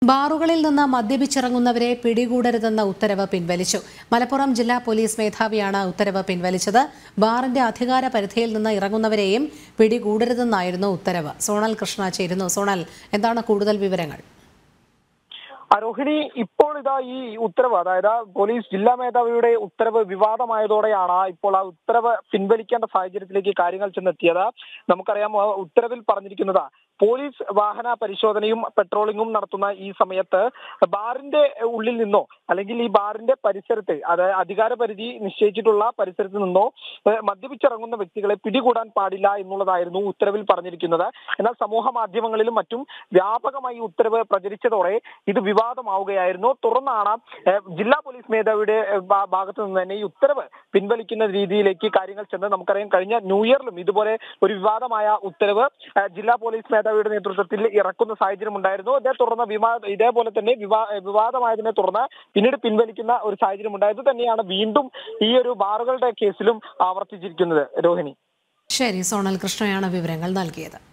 ബാറുകളിൽ നിന്ന് മദ്യപിച്ചിറങ്ങുന്നവരെ പിടികൂടരുതെന്ന ഉത്തരവ് പിൻവലിച്ചു മലപ്പുറം ജില്ലാ പോലീസ് മേധാവിയാണ് ഉത്തരവ് പിൻവലിച്ചത് ബാറിന്റെ അധികാര പരിധിയിൽ നിന്ന് ഇറങ്ങുന്നവരെയും പിടികൂടരുതെന്നായിരുന്നു ഉത്തരവ് സോണൽ കൃഷ്ണ ചേരുന്നു സോണൽ എന്താണ് കൂടുതൽ വിവരങ്ങൾ ആ, രോഹിണി ഇപ്പോൾ ഇതാ ഈ ഉത്തരവ് അതായത് പോലീസ് ജില്ലാ മേധാവിയുടെ ഉത്തരവ് വിവാദമായതോടെയാണ് ഇപ്പോൾ ആ ഉത്തരവ് പിൻവലിക്കേണ്ട സാഹചര്യത്തിലേക്ക് കാര്യങ്ങൾ ചെന്നെത്തിയത് നമുക്കറിയാം ആ ഉത്തരവിൽ പറഞ്ഞിരിക്കുന്നത് പോലീസ് വാഹന പരിശോധനയും പെട്രോളിങ്ങും നടത്തുന്ന ഈ സമയത്ത് ബാറിന്റെ ഉള്ളിൽ നിന്നോ അല്ലെങ്കിൽ ഈ ബാറിന്റെ പരിസരത്ത് അത് അധികാര പരിധി നിശ്ചയിച്ചിട്ടുള്ള പരിസരത്ത് നിന്നോ ഏഹ്, മദ്യപിച്ചിറങ്ങുന്ന വ്യക്തികളെ പിടികൂടാൻ പാടില്ല എന്നുള്ളതായിരുന്നു ഉത്തരവിൽ പറഞ്ഞിരിക്കുന്നത് എന്നാൽ സമൂഹ മാധ്യമങ്ങളിലും മറ്റും വ്യാപകമായി ഈ ഉത്തരവ് പ്രചരിച്ചതോടെ ഇത് വിവാദമാവുകയായിരുന്നു തുടർന്നാണ് ഏഹ്, ജില്ലാ പോലീസ് മേധാവിയുടെ ഏഹ്, ഭാ- ഭാഗത്ത് നിന്ന് തന്നെ ഈ ഉത്തരവ് പിൻവലിക്കുന്ന രീതിയിലേക്ക് കാര്യങ്ങൾ ചെന്ന് നമുക്കറിയാം കഴിഞ്ഞ ന്യൂ ഇയറിലും ഇതുപോലെ ഒരു വിവാദമായ ഉത്തരവ് ഏഹ്, ജില്ലാ പോലീസ് മേധാവിയുടെ നേതൃത്വത്തിൽ ഇറക്കുന്ന സാഹചര്യം ഉണ്ടായിരുന്നു ഇതേ തുടർന്ന് വിവാ ഇതേപോലെ തന്നെ വിവാ വിവാദമായതിനെ തുടർന്ന് പിന്നീട് പിൻവലിക്കുന്ന ഒരു സാഹചര്യം ഉണ്ടായത് തന്നെയാണ് വീണ്ടും ഈ ഒരു ബാറുകളുടെ കേസിലും ആവർത്തിച്ചിരിക്കുന്നത് രോഹിണി ശരി സോണൽ കൃഷ്ണയാണ് വിവരങ്ങൾ നൽകിയത്